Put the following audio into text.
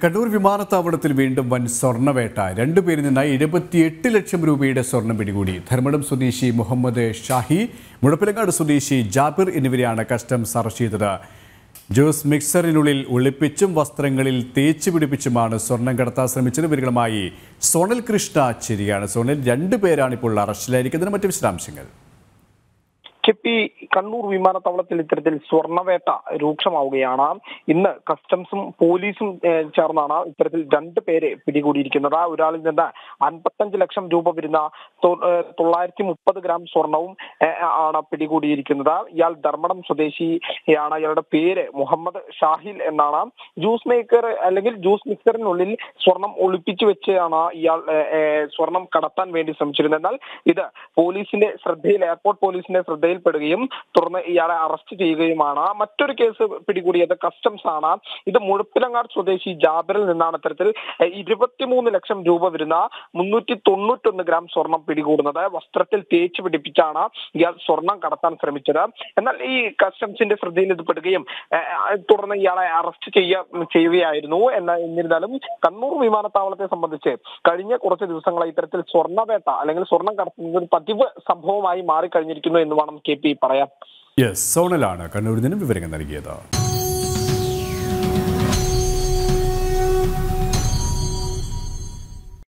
കണ്ണൂർ വിമാനത്താവളത്തിൽ വീണ്ടും വൻ സ്വർണ്ണവേട്ട രണ്ടുപേരിൽ നിന്നായി എഴുപത്തിയെട്ട് ലക്ഷം രൂപയുടെ സ്വർണം പിടികൂടി ധർമ്മടം സ്വദേശി മുഹമ്മദ് ഷാഹി മുഴപ്പിലങ്ങാട് സ്വദേശി ജാബിർ എന്നിവരെയാണ് കസ്റ്റംസ് അറസ്റ്റ് ചെയ്തത് ജ്യൂസ് മിക്സറിനുള്ളിൽ ഒളിപ്പിച്ചും വസ്ത്രങ്ങളിൽ തേച്ച് പിടിപ്പിച്ചുമാണ് സ്വർണം കടത്താൻ ശ്രമിച്ചത് ഇവരുമായി സോണൽ കൃഷ്ണ ചിരിയാണ് സോണൽ രണ്ടുപേരാണ് ഇപ്പോൾ അറസ്റ്റിലായിരിക്കുന്നത് മറ്റ് വിശദാംശങ്ങൾ കെപ്പി കണ്ണൂർ വിമാനത്താവളത്തിൽ ഇത്തരത്തിൽ സ്വർണ്ണവേട്ട രൂക്ഷമാവുകയാണ് ഇന്ന് കസ്റ്റംസും പോലീസും ഏഹ്, ചേർന്നാണ് ഇത്തരത്തിൽ രണ്ട് പേരെ പിടികൂടിയിരിക്കുന്നത് ഒരാളിൽ നിന്ന് അൻപത്തഞ്ച് ലക്ഷം രൂപ വരുന്ന തൊ- ഏഹ്, തൊള്ളായിരത്തി മുപ്പത് ഗ്രാം സ്വർണവും ഏഹ്, ആണ് പിടികൂടിയിരിക്കുന്നത് ഇയാൾ ധർമ്മടം സ്വദേശിയാണ് ഇയാളുടെ പേര് മുഹമ്മദ് ഷാഹിൽ എന്നാണ് ജ്യൂസ് മേക്കർ അല്ലെങ്കിൽ ജ്യൂസ് മിക്സറിനുള്ളിൽ സ്വർണം ഒളിപ്പിച്ചു വെച്ചാണ് ഇയാൾ ഏഹ്, ഏഹ്, സ്വർണം കടത്താൻ വേണ്ടി ശ്രമിച്ചിരുന്നത് എന്നാൽ ഇത് പോലീസിന്റെ ശ്രദ്ധയിൽ എയർപോർട്ട് പോലീസിന്റെ ശ്രദ്ധയിൽപ്പെടുകയും തുടർന്ന് ഇയാളെ അറസ്റ്റ് ചെയ്യുകയുമാണ് മറ്റൊരു കേസ് പിടികൂടിയത് കസ്റ്റംസ് ആണ് ഇത് മുഴപ്പിലങ്ങാട് സ്വദേശി ജാബിറിൽ നിന്നാണ് ഇത്തരത്തിൽ ഏഹ്, ഇരുപത്തിമൂന്ന് ലക്ഷം രൂപ വരുന്ന മുന്നൂറ്റി തൊണ്ണൂറ്റൊന്ന് ഗ്രാം സ്വർണം പിടികൂടുന്നത് വസ്ത്രത്തിൽ തേച്ച് പിടിപ്പിച്ചാണ് ഇയാൾ സ്വർണം കടത്താൻ ശ്രമിച്ചത് എന്നാൽ ഈ കസ്റ്റംസിന്റെ ശ്രദ്ധയിൽ ഇത് പെടുകയും ഏഹ്, തുടർന്ന് ഇയാളെ അറസ്റ്റ് ചെയ്യ ചെയ്യുകയായിരുന്നു എന്ന എന്നിരുന്നാലും കണ്ണൂർ വിമാനത്താവളത്തെ സംബന്ധിച്ച് കഴിഞ്ഞ കുറച്ച് ദിവസങ്ങളായി ഇത്തരത്തിൽ സ്വർണ്ണവേട്ട അല്ലെങ്കിൽ സ്വർണം കടത്തുന്നത് ഒരു പതിവ് സംഭവമായി മാറിക്കഴിഞ്ഞിരിക്കുന്നു എന്ന് വേണം കെ പി പറയാൻ യെസ് സോണലാണ് കണ്ണൂരിൽ നിന്നും വിവരങ്ങൾ നൽകിയത്